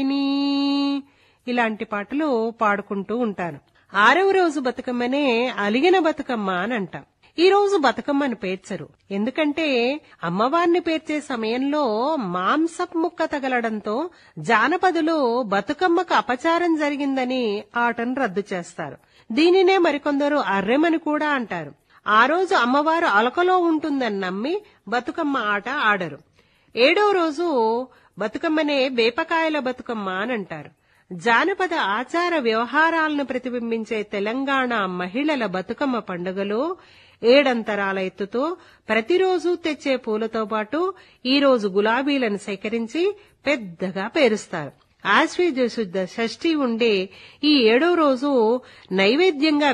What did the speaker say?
ఇలాంటి పాటలు పాడుకుంటూ ఉంటాను ఆరవ రోజు బతుకమ్మనే అలిగిన బతుకమ్మ అని అంటాం ఈ రోజు బతుకమ్మను పేర్చరు ఎందుకంటే అమ్మవారిని పేర్చే సమయంలో మాంసపు ముక్క తగలడంతో జానపదులు బతుకమ్మకు అపచారం జరిగిందని ఆటను రద్దు చేస్తారు దీనినే మరికొందరు అర్రెమని కూడా అంటారు ఆ రోజు అమ్మవారు అలకలో ఉంటుందని నమ్మి బతుకమ్మ ఆట ఆడరు ఏడో రోజు బతుకమ్మనే వేపకాయల బతుకమ్మ అని అంటారు జానపద ఆచార వ్యవహారాలను ప్రతిబింబించే తెలంగాణ మహిళల బతుకమ్మ పండుగలో ఏడంతరాల ఎత్తుతో ప్రతిరోజు తెచ్చే పూలతో పాటు ఈ రోజు గులాబీలను సేకరించి పెద్దగా పేరుస్తారు ఆశ్వీజ శుద్ధ షష్ఠి ఉండే ఈ ఏడో రోజు నైవేద్యంగా